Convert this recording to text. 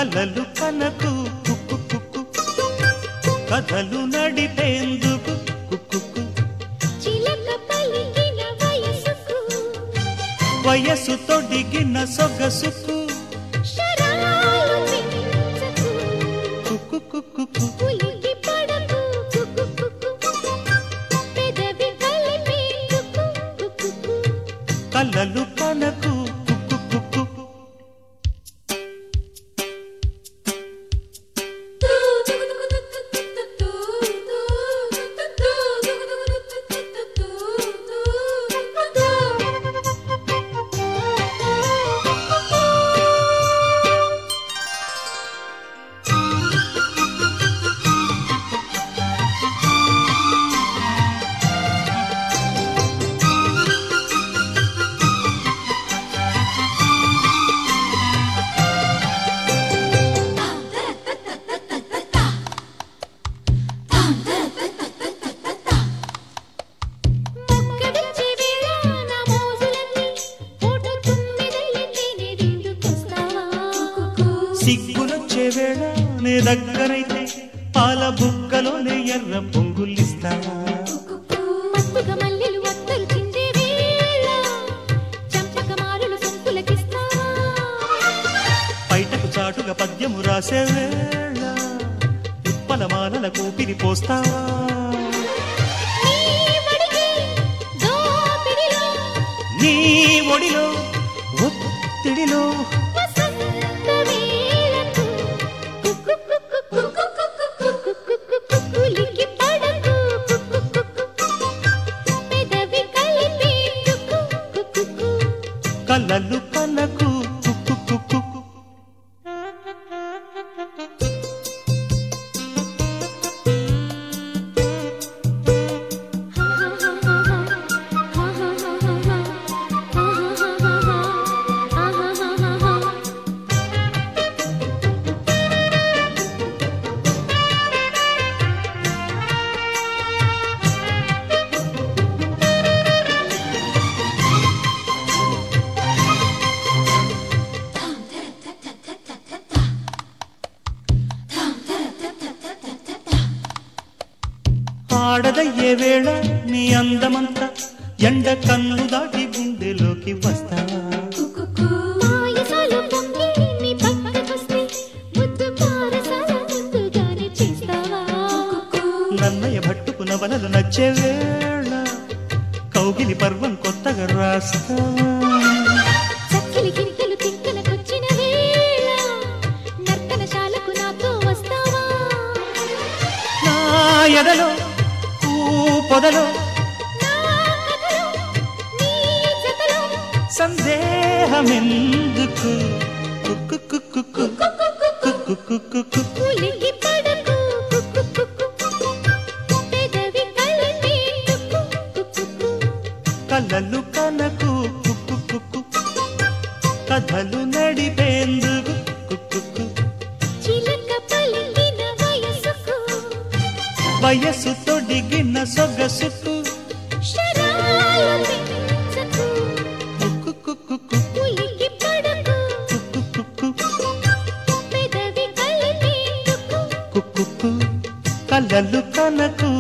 కలలు కనకు కుక్కు కుక్కు కథలు నడిపేందుకు కుక్కు కుక్కు. చిలక పలికిన వయసుకు వయసు తొడిగిన సొగసుకు శరాలు పెంచకు కుక్కు కుక్కు కుక్కు. ఉలికి పడకు కుకు కుకు పెదవి కలిపి కుకు కుకు కలలు కనకు కుక్కు కుక్కు మొక్కడిచ్చే వేళ నా మోజులన్నీ పూట తుమ్మెదల్లి తేనె విందుకొస్తావా సిగ్గులొచ్చే వేళ నే దగ్గరైతే పాల బుక్కలోనే ఎర్ర పొంగులిస్తావా మత్తుగా మల్లెలు వత్తలు చిందే వేళ చంపక మారులు సొంపులకిస్తావా బయటకు చాటుగా పద్యము రాసే వేళ ఉప్పల మాలల కూపిరి పోస్తావా నీ వడికి దోపిడిలో నీ ఒడిలో ఒత్తిడిలో వసంత వేళకు కుక్కు కుక్కు కుక్కు కుక్కు కుక్కులికి పడకు కుక్కు కుక్కు పెదవి కలిపి కుక్కు కుక్కు కలలు కనకు కుక్కు కుక్కు ఆడదయ్యే వేళ నీ అందమంతా ఎండ కన్ను దాటి గుండెలోకి వస్తావా మాయసాలు పొంగి నీ పక్కకొస్తే ముద్దు పారసాల ముందుగానే చేస్తావా నన్నయ్య భట్టుకు నవలలు నచ్చే వేళ కౌగిలి పర్వం కొత్తగా రాస్తావా చక్కిలి కిరికలు తిక్కలకొచ్చిన వేళ నర్తనశాలకు నాతో వస్తావా నా ఎదలో ఊ పొదలో నా కథలో నీ జతలో సందేహమెందుకు కుక్కు కుక్కు కుక్కు కుక్కు కుక్కు ఉలికి పడకు కుక్కు కుక్కు పెదవి కలిపి కుక్కు కుక్కు కలలు కనకు కుక్కు కుక్కు కథలు నడిపేందుకు కుక్కు కుక్కు చిలక పలికిన వయసుకు వయసు తొడిగిన సొగసుకు శరాలు పెంచకు కుక్కు కుక్కు కుక్కు ఉలికి పడకు కుక్కు కుక్కు పెదవి కలిపి కుక్కు కుక్కు కలలు కనకు